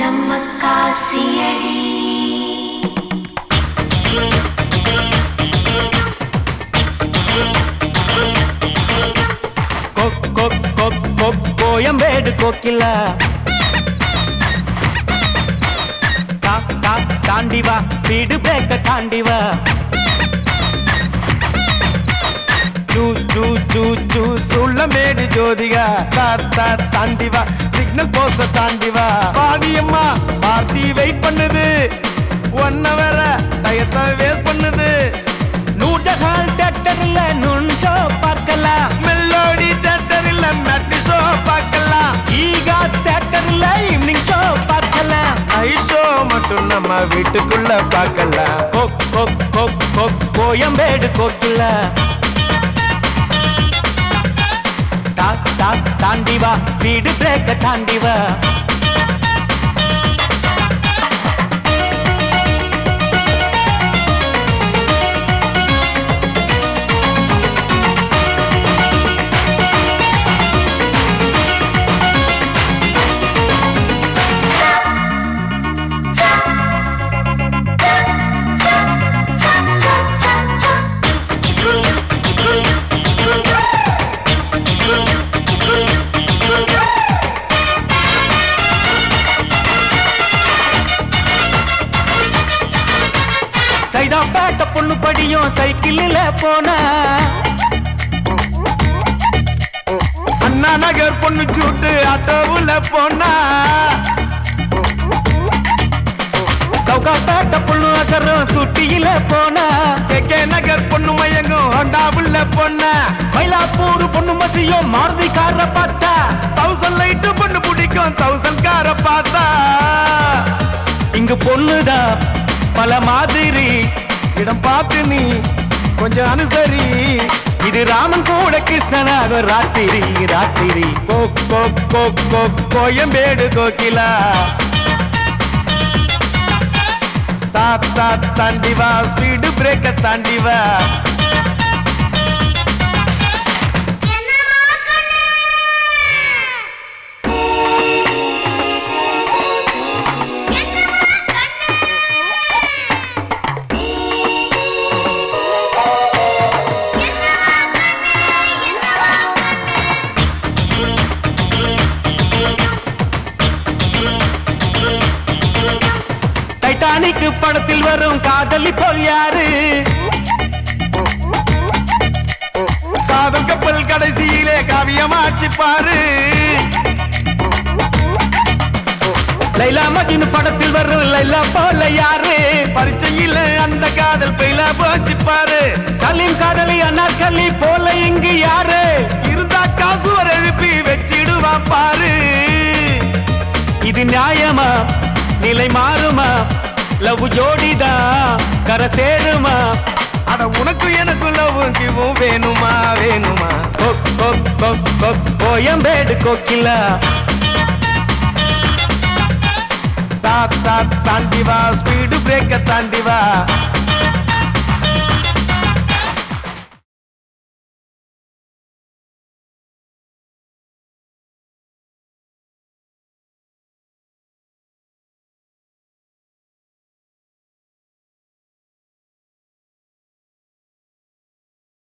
நம்ம காசியடி கொக் கொக் கொக் கொக் கோயம்பேடு கோக்கிலா கா கா தாண்டி வா ஸ்பீடு பிரேக்க தாண்டி வா சூ சூ சூ சூ சுள்ளமேடு ஜோதிகா தார் தார் தாண்டி வா சிக்னல் போஸ்ட தாண்டி வா பாடியம்மா பார்ட்டி வெயிட் பண்ணுது ஒன் ஹவர டயத்தை வேஸ்ட் பண்ணுது நூற்றகால் தேட்டர்ல நுண்சோ பார்க்கலாம் மெல்லோடி தேட்டர்ல மெட்டி ஷோ பார்க்கலாம் ஈகா தேட்டர்ல ஈவினிங் ஷோ பார்க்கலாம் ஐ ஷோ மட்டும் நம்ம வீட்டுக்குள்ள பார்க்கலாம் கொக் கொக் கொக் கொக் கோயம்பேடு கோக்கில தாக் தாக் தாண்டி வா வீடு பிரேக்க தாண்டி வா சைதாப்பேட்ட பொண்ணு படியும் சைக்கிளில் போனா அண்ணா நகர் பொண்ணு சூட்டு ஆட்டோவுல போனா சவுகாப்பேட்ட பொண்ணு அசரும் சுட்டியில போனா கே நகர் பொண்ணு மயங்கும் ஹோண்டாவுல போனா மயிலாப்பூர் பொண்ணு மசியும் மாருதி கார பார்த்தா தௌசண்ட் லைட்டு பொண்ணு பிடிக்கும் தௌசண்ட் கார பார்த்தா இங்கு பொண்ணுதான் பல மாதிரி இடம் பார்த்து நீ கொஞ்சம் அனுசரி இது ராமன் கூட கிருஷ்ணனாக ராத்திரி ராத்திரி கோ கோ கோ கோ கோயம்பேடு கோகிலா தாத்தா தாண்டி வா ஸ்பீடு பிரேக்க தாண்டி வா டைட்டானிக் படத்தில் வரும் காதலி போல் யாரு காதல் கப்பல் கடைசியிலே காவியமாச்சு பாரு லைலா மஜின் படத்தில் வரும் லைலா போல யாரு பரிச்சையில அந்த காதல் பெயிலா போச்சு பாரு சலீம் காதலி அண்ணாக்கல்லி போல இங்கு யாரு இருந்தா காசு ஒரு எழுப்பி வச்சிடுவான் பாரு இது நியாயமா நிலை மாறுமா லவ் ஜோடிதா கர சேருமா அட உனக்கு எனக்கு லவ் கிவும் வேணுமா வேணுமா கொக் கொக் கொக் கொக் கோயம்பேடு கோக்கிலா தாத்தா தாண்டி வா ஸ்பீடு பிரேக்க தாண்டி வா